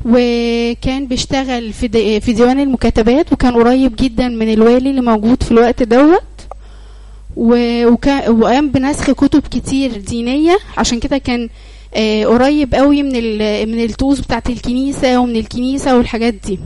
وكان بيشتغل في دي في ديوان المكاتبات وكان قريب جدا من الوالي اللي موجود في الوقت دوت و- وكا- وقام بنسخ كتب كتير دينية عشان كده كان آه، قريب قوي من ال- من الطقوس بتاعت الكنيسة ومن الكنيسة والحاجات دي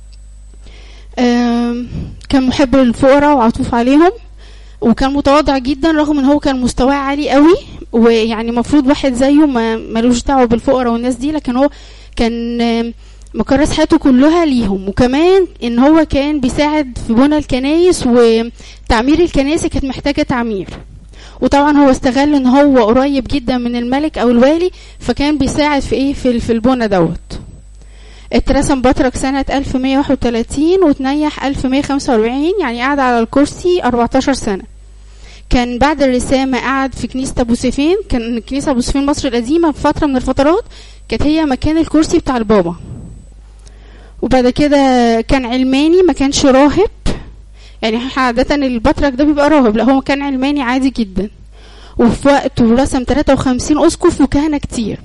آم، كان محب للفقراء وعطوف عليهم وكان متواضع جدا رغم ان هو كان مستواه عالي قوي ويعني المفروض واحد زيه ما ملوش دعوه بالفقراء والناس دي لكن هو كان آم، مكرس حياته كلها ليهم وكمان ان هو كان بيساعد في بنى الكنايس وتعمير الكنائس اللي كانت محتاجه تعمير وطبعا هو استغل ان هو قريب جدا من الملك او الوالي فكان بيساعد في ايه في في البنى دوت اترسم بطرك سنة 1131 وتنيح 1145 يعني قعد على الكرسي 14 سنة كان بعد الرسامة قعد في كنيسة أبو سيفين كان كنيسة أبو سيفين مصر القديمة في فترة من الفترات كانت هي مكان الكرسي بتاع البابا وبعد كده كان علماني ما كانش راهب يعني إحنا عادة البطرك ده بيبقى راهب لا هو كان علماني عادي جدا وفي وقته رسم 53 أسقف وكهنة كتير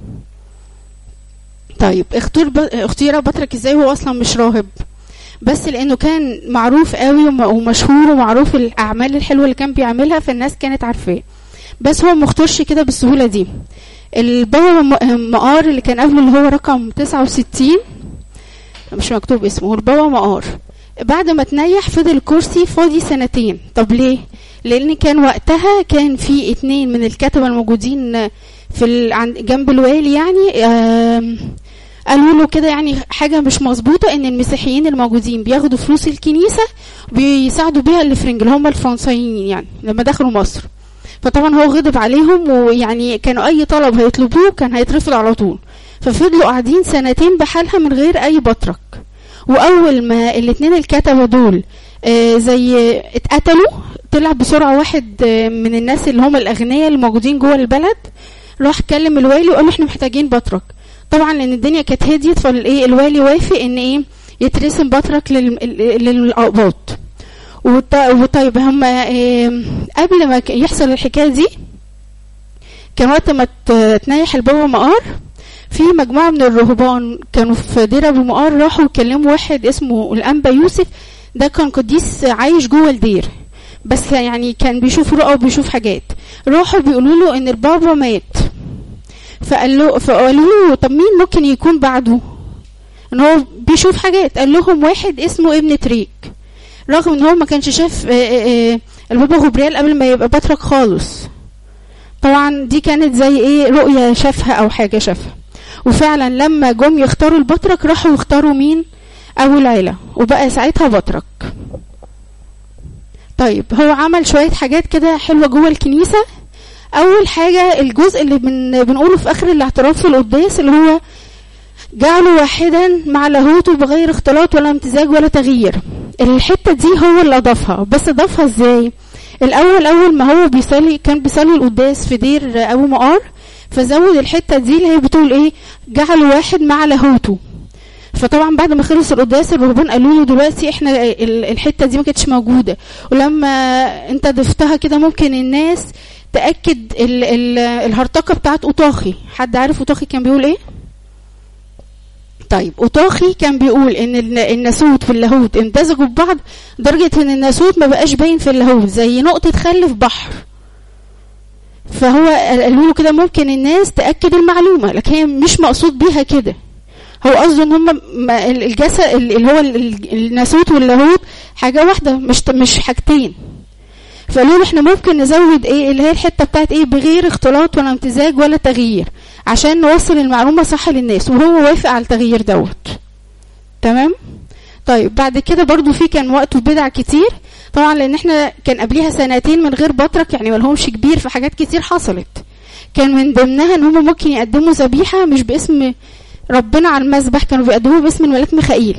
طيب اختير ب... اختير بطرك ازاي هو اصلا مش راهب بس لانه كان معروف قوي وم- ومشهور ومعروف الاعمال الحلوه اللي كان بيعملها فالناس كانت عارفاه بس هو مختارش كده بالسهوله دي البابا م- مقار اللي كان قبله اللي هو رقم 69 مش مكتوب اسمه هو البابا مقار بعد ما تنيح فضل الكرسي فاضي سنتين طب ليه لان كان وقتها كان في اتنين من الكتبه الموجودين في ال... عند جنب الوالي يعني آم، قالوا له كده يعني حاجه مش مظبوطه ان المسيحيين الموجودين بياخدوا فلوس الكنيسه بيساعدوا بيها الفرنج اللي هم الفرنسيين يعني لما دخلوا مصر فطبعا هو غضب عليهم ويعني كانوا اي طلب هيطلبوه كان هيترفض على طول ففضلوا قاعدين سنتين بحالها من غير اي بطرك واول ما الاتنين الكتبه دول آه، زي اتقتلوا طلع بسرعه واحد آه، من الناس اللي هم الاغنياء اللي موجودين جوه البلد راح كلم الوالي وقال له احنا محتاجين بطرك طبعا لان الدنيا كانت هديت فالايه الوالي وافق ان ايه يترسم بطرك لل- للاقباط وط- وطيب هم آه، قبل ما ك- يحصل الحكايه دي كان وقت ما ت- تنيح البابا مقار في مجموعه من الرهبان كانوا في دير ابو مقار راحوا يكلموا واحد اسمه الانبا يوسف ده كان قديس عايش جوه الدير بس يعني كان بيشوف رؤى وبيشوف حاجات راحوا بيقولوا له ان البابا مات فقال له فقالوا له طب مين ممكن يكون بعده ان هو بيشوف حاجات قال لهم واحد اسمه ابن تريك رغم ان هو ما كانش شاف آه، آه، آه، البابا غبريال قبل ما يبقى بطرك خالص طبعا دي كانت زي ايه رؤية شافها او حاجة شافها وفعلا لما جم يختاروا البطرك راحوا يختاروا مين ابو العيلة وبقى ساعتها بطرك طيب هو عمل شوية حاجات كده حلوة جوه الكنيسة اول حاجة الجزء اللي بن بنقوله في اخر الاعتراف في القداس اللي هو جعله واحدا مع لاهوته بغير اختلاط ولا امتزاج ولا تغيير الحتة دي هو اللي اضافها بس اضافها ازاي الاول اول ما هو بيصلي كان بيصلي القداس في دير ابو مقار فزود الحته دي اللي هي بتقول ايه جعل واحد مع لاهوته فطبعا بعد ما خلص القداس الرهبان قالوا له دلوقتي احنا ال- الحته دي ما كانتش موجوده ولما انت ضفتها كده ممكن الناس تاكد ال ال الهرطقه بتاعت اوطاخي حد عارف اوطاخي كان بيقول ايه طيب اوطاخي كان بيقول ان الن- الناسوت واللاهوت امتزجوا ببعض لدرجه ان الناسوت ما بقاش باين في اللاهوت زي نقطه خل في بحر فهو قالوا له كده ممكن الناس تاكد المعلومه لكن هي مش مقصود بيها كده هو قصده ان هم الجسد اللي هو ال- ال- الناسوت واللاهوت حاجه واحده مش مش حاجتين فقالوا له احنا ممكن نزود ايه اللي هي الحته بتاعت ايه بغير اختلاط ولا امتزاج ولا تغيير عشان نوصل المعلومه صح للناس وهو وافق على التغيير دوت تمام طيب بعد كده برضو في كان وقته بدع كتير طبعا لان احنا كان قبليها سنتين من غير بطرك يعني ملهمش كبير في حاجات كتير حصلت كان من ضمنها ان هم ممكن يقدموا ذبيحه مش باسم ربنا على المذبح كانوا بيقدموها باسم الملاك ميخائيل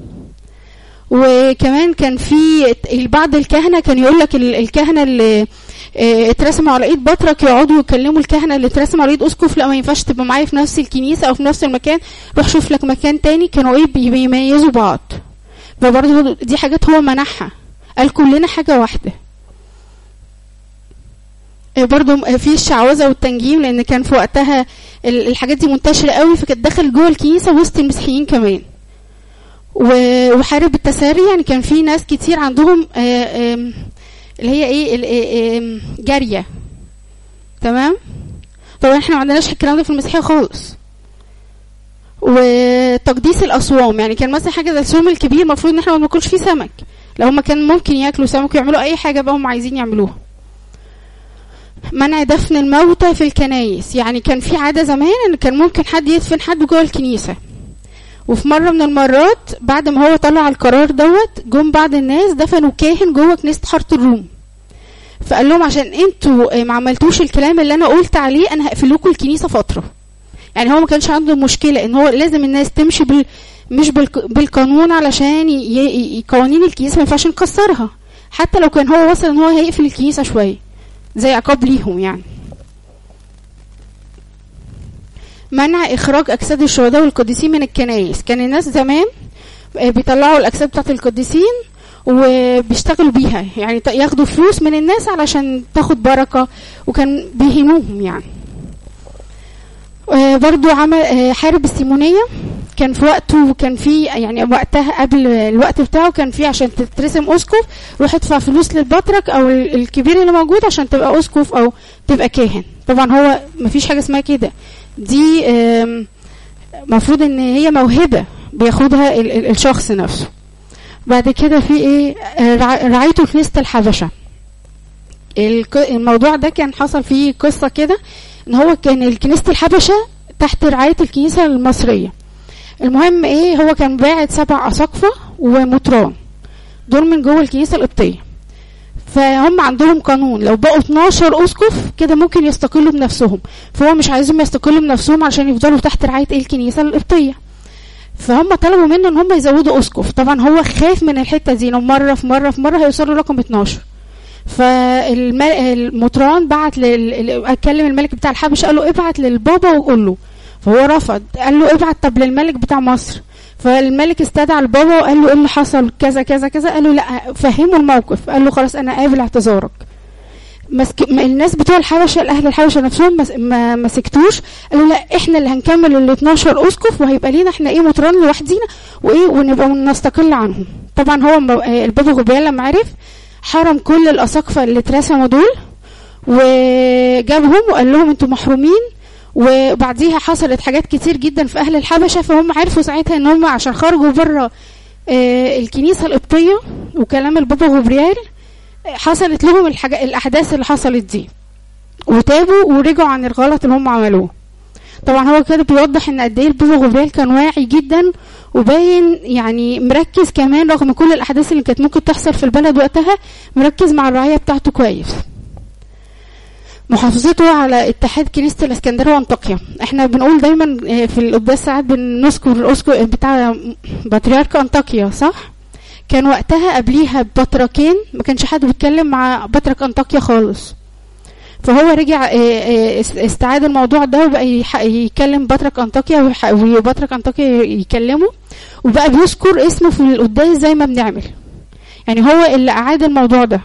وكمان كان في بعض الكهنه كان يقول لك ال- الكهنه اللي اه، اترسموا على ايد بطرك يقعدوا يكلموا الكهنه اللي اترسموا على ايد اسقف لا ما ينفعش تبقى معايا في نفس الكنيسه او في نفس المكان روح شوف لك مكان تاني كانوا ايه بي- بيميزوا بعض فبرضه دي حاجات هو منحها قال كلنا حاجه واحده آه، برضو م- في الشعوذه والتنجيم لان كان في وقتها ال- الحاجات دي منتشره قوي فكانت دخل جوه الكنيسه وسط المسيحيين كمان و- وحارب التساري يعني كان في ناس كتير عندهم آه، آم، اللي هي ايه ال- آه، آم، جاريه تمام طبعا احنا ما عندناش الكلام ده في المسيحيه خالص وتقديس الاصوام يعني كان مثلا حاجه زي الصوم الكبير المفروض ان احنا ما بناكلش فيه سمك لو هما كان ممكن ياكلوا سمك ويعملوا اي حاجه بقى هم عايزين يعملوها منع دفن الموتى في الكنايس يعني كان في عاده زمان ان كان ممكن حد يدفن حد جوه الكنيسه وفي مره من المرات بعد ما هو طلع القرار دوت جم بعض الناس دفنوا كاهن جوه كنيسه حاره الروم فقال لهم عشان انتوا آه، ما عملتوش الكلام اللي انا قلت عليه انا هقفل لكم الكنيسه فتره يعني هو ما كانش عنده مشكله ان هو لازم الناس تمشي بال مش بالق- بالقانون علشان ي... ي... ي- قوانين الكنيسه ما ينفعش نكسرها حتى لو كان هو وصل ان هو هيقفل الكنيسه شويه زي عقاب ليهم يعني منع اخراج اجساد الشهداء والقديسين من الكنائس كان الناس زمان آه، بيطلعوا الاجساد بتاعت القديسين وبيشتغلوا بيها يعني ت- ياخدوا فلوس من الناس علشان تاخد بركه وكان بيهنوهم يعني آه، برضو عمل آه، حارب السيمونية كان في وقته كان في يعني وقتها قبل الوقت بتاعه كان في عشان تترسم اسقف روح ادفع فلوس للبطرك او ال- الكبير اللي موجود عشان تبقى اسقف او تبقى كاهن طبعا هو مفيش حاجه اسمها كده دي آم، مفروض ان هي موهبه بياخدها ال- ال- الشخص نفسه بعد كده في ايه آه، رع- رعايته كنيسه الحبشه الك- الموضوع ده كان حصل فيه قصه كده ان هو كان كنيسه الحبشه تحت رعايه الكنيسه المصريه المهم ايه هو كان باعت سبع اساقفه ومطران دول من جوه الكنيسه القبطيه فهم عندهم قانون لو بقوا 12 اسقف كده ممكن يستقلوا بنفسهم فهو مش عايزهم يستقلوا بنفسهم عشان يفضلوا تحت رعايه ايه الكنيسه القبطيه فهم طلبوا منه ان هم يزودوا اسقف طبعا هو خاف من الحته دي انه مره في مره في مره هيوصلوا رقم 12 فالمطران بعت لل... ال- اتكلم الملك بتاع الحبشه قال له ابعت للبابا وقول له فهو رفض قال له ابعت طب للملك بتاع مصر فالملك استدعى البابا وقال له ايه اللي حصل كذا كذا كذا قال له لا فهمه الموقف قال له خلاص انا قابل اعتذارك مسك... م- الناس بتوع الحبشه الاهل الحبشه نفسهم مس... ما ما سكتوش قالوا لا احنا اللي هنكمل ال 12 اسقف وهيبقى لينا احنا ايه مطران لوحدينا وايه ونبقى نستقل عنهم طبعا هو م- آه، البابا غبيان لما عرف حرم كل الاساقفه اللي اترسموا دول وجابهم وقال لهم انتوا محرومين وبعديها حصلت حاجات كتير جدا في اهل الحبشه فهم عرفوا ساعتها ان هم عشان خرجوا بره آه، الكنيسه القبطيه وكلام البابا غبريال آه، حصلت لهم الحاجة الاحداث اللي حصلت دي وتابوا ورجعوا عن الغلط اللي هم عملوه طبعا هو كده بيوضح ان قد ايه البابا غبريال كان واعي جدا وباين يعني مركز كمان رغم كل الاحداث اللي كانت ممكن تحصل في البلد وقتها مركز مع الرعايه بتاعته كويس محافظته على اتحاد كنيسة الاسكندرية وانطاكيا احنا بنقول دايما آه، في القداس ساعات بنذكر الاسكو بتاع بطريرك انطاكيا صح كان وقتها قبليها بطركين ما كانش حد بيتكلم مع بطرك انطاكيا خالص فهو رجع آه، آه، است- استعاد الموضوع ده وبقى يح- يكلم بطرك انطاكيا ويح- وبطرك انطاكيا يكلمه وبقى بيذكر اسمه في القداس زي ما بنعمل يعني هو اللي اعاد الموضوع ده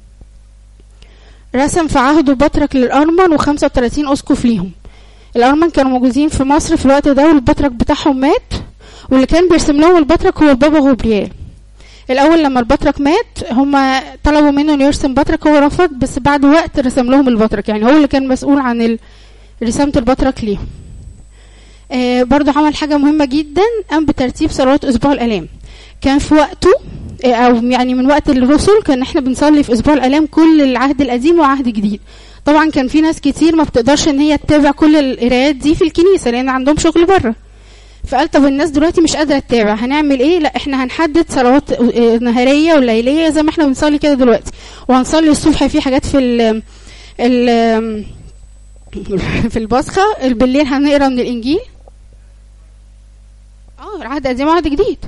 رسم في عهده بطرك للأرمن و35 أسقف ليهم الأرمن كانوا موجودين في مصر في الوقت ده والبطرك بتاعهم مات واللي كان بيرسم لهم البطرك هو البابا غبريال الأول لما البطرك مات هما طلبوا منه إنه يرسم بطرك هو رفض بس بعد وقت رسم لهم البطرك يعني هو اللي كان مسؤول عن ال- رسامة البطرك ليهم آه برضو عمل حاجة مهمة جدا قام بترتيب صلوات أسبوع الآلام كان في وقته آه، او يعني من وقت الرسل كان احنا بنصلي في اسبوع الالام كل العهد القديم وعهد جديد طبعا كان في ناس كتير ما بتقدرش ان هي تتابع كل القرايات دي في الكنيسه لان عندهم شغل بره فقال طب الناس دلوقتي مش قادره تتابع هنعمل ايه لا احنا هنحدد صلوات آه، نهاريه وليليه زي ما احنا بنصلي كده دلوقتي وهنصلي الصبح في حاجات في ال ال في البصخه بالليل هنقرا من الانجيل اه عهد قديم وعهد جديد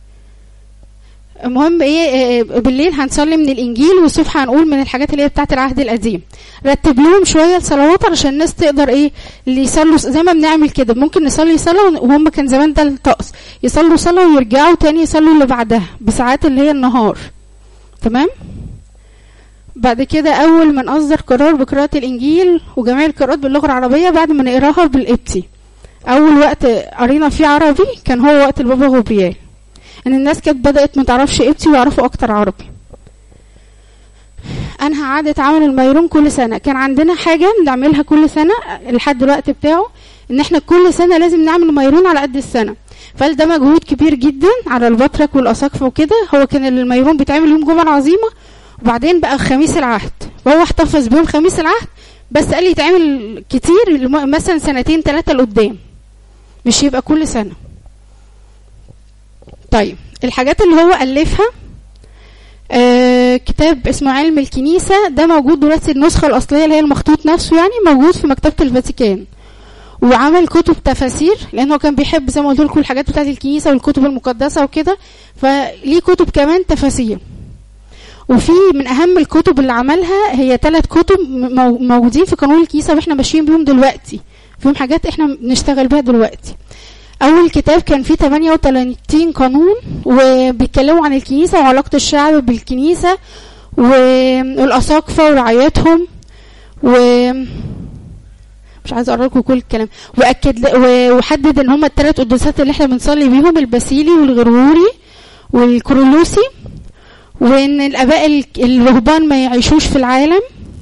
المهم ايه آه، بالليل هنصلي من الانجيل والصبح هنقول من الحاجات اللي هي بتاعت العهد القديم رتب لهم شويه الصلوات علشان الناس تقدر ايه اللي يصلوا زي ما بنعمل كده ممكن نصلي صلاه وهم كان زمان ده الطقس يصلوا صلاه ويرجعوا تاني يصلوا اللي بعدها بساعات اللي هي النهار تمام بعد كده اول من اصدر قرار بقراءه الانجيل وجميع القراءات باللغه العربيه بعد ما نقراها بالقبطي اول وقت قرينا فيه عربي كان هو وقت البابا غبريال ان الناس كانت بدات ما تعرفش قبطي ويعرفوا اكتر عربي انهى عادة عمل الميرون كل سنة كان عندنا حاجة بنعملها كل سنة لحد الوقت بتاعه ان احنا كل سنة لازم نعمل ميرون على قد السنة فقال ده مجهود كبير جدا على البطرك والاساقفة وكده هو كان الميرون بيتعمل يوم جمعة عظيمة وبعدين بقى خميس العهد فهو احتفظ بيوم خميس العهد بس قال لي يتعمل كتير مثلا سنتين ثلاثة لقدام مش يبقى كل سنة طيب الحاجات اللي هو ألفها آه كتاب اسمه علم الكنيسة ده موجود دلوقتي النسخة الأصلية اللي هي المخطوط نفسه يعني موجود في مكتبة الفاتيكان وعمل كتب تفاسير لأنه كان بيحب زي ما قلت لكم الحاجات بتاعت الكنيسة والكتب المقدسة وكده فليه كتب كمان تفاسير وفي من أهم الكتب اللي عملها هي ثلاث كتب موجودين في قانون الكنيسة واحنا ماشيين بيهم دلوقتي فيهم حاجات احنا بنشتغل بيها دلوقتي اول كتاب كان فيه 38 قانون وبيتكلموا عن الكنيسه وعلاقه الشعب بالكنيسه والاساقفه ورعايتهم و مش عايزه اقرا لكم كل الكلام واكد وحدد ان هم الثلاث قداسات اللي احنا بنصلي بيهم الباسيلي والغرغوري والكرولوسي وان الاباء الرهبان ما يعيشوش في العالم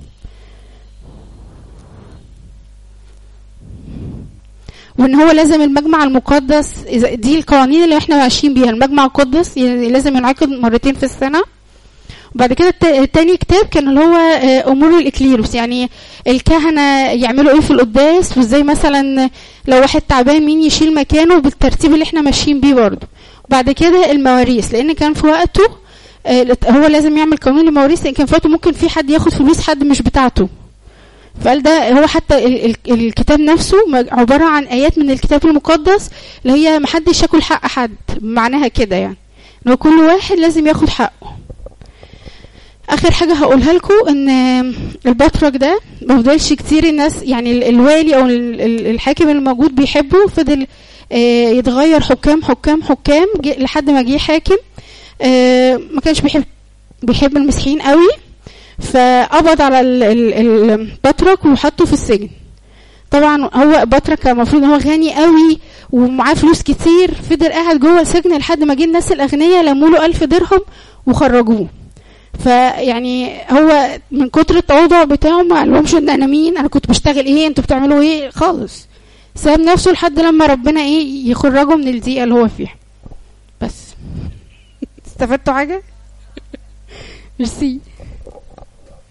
وان هو لازم المجمع المقدس دي القوانين اللي احنا ماشيين بيها المجمع القدس يعني لازم ينعقد مرتين في السنه وبعد كده التاني كتاب كان اللي هو امور الاكليروس يعني الكهنه يعملوا ايه في القداس وازاي مثلا لو واحد تعبان مين يشيل مكانه بالترتيب اللي احنا ماشيين بيه برضه وبعد كده المواريث لان كان في وقته هو لازم يعمل قانون المواريث لان كان في وقته ممكن في حد ياخد فلوس حد مش بتاعته فقال ده هو حتى ال ال الكتاب نفسه عبارة عن آيات من الكتاب المقدس اللي هي محدش ياكل حق حد معناها كده يعني ان كل واحد لازم ياخد حقه اخر حاجة هقولها لكم ان البطرك ده ما فضلش كتير الناس يعني الوالي او الحاكم الموجود بيحبه فضل يتغير حكام حكام حكام لحد ما جه حاكم ما كانش بيحب بيحب المسيحيين قوي فقبض على البطرك وحطه في السجن طبعا هو بطرك المفروض ان هو غني قوي ومعاه فلوس كتير فضل قاعد جوه السجن لحد ما جه الناس الاغنياء لموا له 1000 درهم وخرجوه فيعني هو من كتر التواضع بتاعه ما قالهمش ان انا مين انا كنت بشتغل ايه انتوا بتعملوا ايه خالص ساب نفسه لحد لما ربنا ايه يخرجه من الضيقه اللي هو فيها بس استفدتوا حاجه ميرسي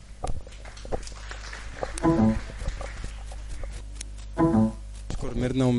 اشكر ميرنا